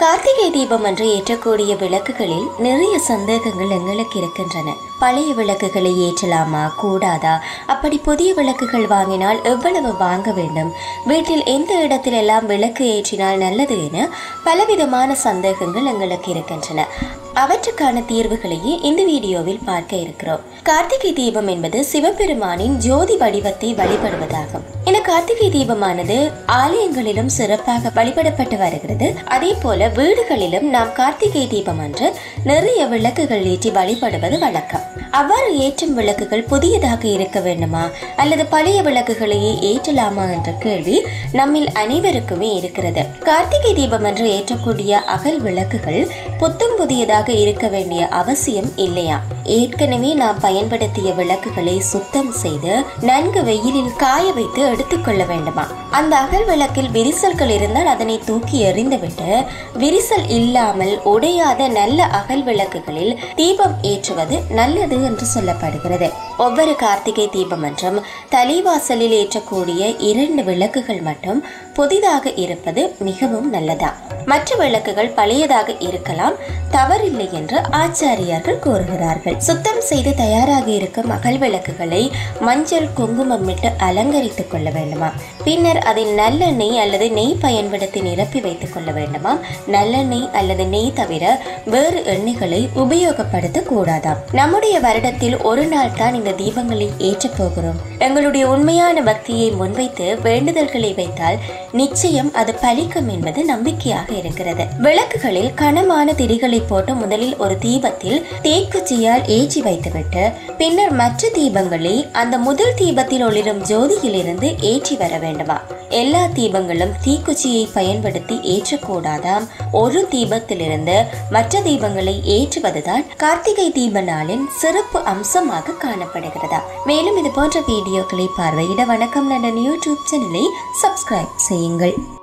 கார்த்திகை தீபம் அன்று ஏற்றக்கூடிய விளக்குகளில் நிறைய சந்தேகங்கள் எங்களுக்கு இருக்கின்றன பழைய விளக்குகளை ஏற்றலாமா கூடாதா அப்படி புதிய விளக்குகள் வாங்கினால் எவ்வளவு வாங்க வேண்டும் வீட்டில் எந்த இடத்திலெல்லாம் விளக்கு ஏற்றினால் நல்லது என பலவிதமான சந்தேகங்கள் எங்களுக்கு இருக்கின்றன அவற்றுக்கான தீர்வுகளையே இந்த வீடியோவில் பார்க்க இருக்கிறோம் கார்த்திகை தீபம் என்பது சிவபெருமானின் ஜோதி வடிவத்தை வழிபடுவதாகும் இந்த கார்த்திகை தீபமானது ஆலயங்களிலும் சிறப்பாக வழிபடப்பட்டு வருகிறது அதே போல வீடுகளிலும் நாம் கார்த்திகை தீபம் அன்று நிறைய விளக்குகள் ஏற்றி வழிபடுவது வழக்கம் அவ்வாறு ஏற்றும் விளக்குகள் புதியதாக இருக்க வேண்டுமா அல்லது பழைய விளக்குகளையே ஏற்றலாமா என்ற கேள்வி நம்மில் அனைவருக்குமே இருக்கிறது கார்த்திகை தீபம் அன்று ஏற்றக்கூடிய அகல் விளக்குகள் புத்தம் புதியதாக இருக்க வேண்டிய அவசியம் இல்லையா ஏற்கனவே நாம் பயன்படுத்திய விளக்குகளை சுத்தம் செய்து நன்கு வெயிலில் காய வைத்து எடுத்துக்கொள்ள வேண்டுமா அந்த அகல் விளக்கில் விரிசல்கள் இருந்தால் அதனை தூக்கி எறிந்துவிட்டு விரிசல் இல்லாமல் உடையாத நல்ல அகல் விளக்குகளில் தீபம் ஏற்றுவது நல்லது என்று சொல்லப்படுகிறது ஒவ்வொரு கார்த்திகை தீபம் என்றும் தலைவாசலில் ஏற்றக்கூடிய இரண்டு விளக்குகள் மட்டும் புதிதாக இருப்பது மிகவும் நல்லதா மற்ற விளக்குகள் பழையதாக இருக்கலாம் தவறில்லை என்று ஆச்சாரியார்கள் கூறுகிறார்கள் சுத்தம் செய்து தயாராக இருக்கும் அகல் விளக்குகளை மஞ்சள் குங்குமம் விட்டு அலங்கரித்துக் கொள்ள வேண்டுமா பின்னர் அதில் நல்லெண்ணெய் அல்லது நெய் பயன்படுத்தி நிரப்பி வைத்துக் கொள்ள வேண்டுமா நல்லெண்ணெய் அல்லது நெய் தவிர வேறு எண்ணெய்களை உபயோகப்படுத்த கூடாதாம் நம்முடைய வருடத்தில் ஒரு நாள் தான் இந்த தீபங்களை ஏற்றப் போகிறோம் எங்களுடைய உண்மையான பக்தியை முன்வைத்து வேண்டுதல்களை வைத்தால் நிச்சயம் அது பலிக்கும் என்பது நம்பிக்கையாக இருக்கிறது விளக்குகளில் கனமான திரிகளை போட்டு முதலில் ஒரு தீபத்தில் தேக்குச்சியால் ஏற்றி வைத்துவிட்டு பின்னர் மற்ற தீபங்களை அந்த முதல் தீபத்தில் ஒளிரும் ஜோதியிலிருந்து ஏற்றி வர வேண்டுமா எல்லா தீபங்களும் தீக்குச்சியை பயன்படுத்தி ஏற்றக்கூடாதாம் ஒரு தீபத்திலிருந்து மற்ற தீபங்களை ஏற்றுவதுதான் கார்த்திகை தீப நாளின் சிறப்பு அம்சமாக காணப்படுகிறதா மேலும் இது போன்ற வீடியோக்களை பார்வையிட வணக்கம் நண்டன் யூடியூப் சேனலை சப்ஸ்கிரைப் செய்யுங்கள்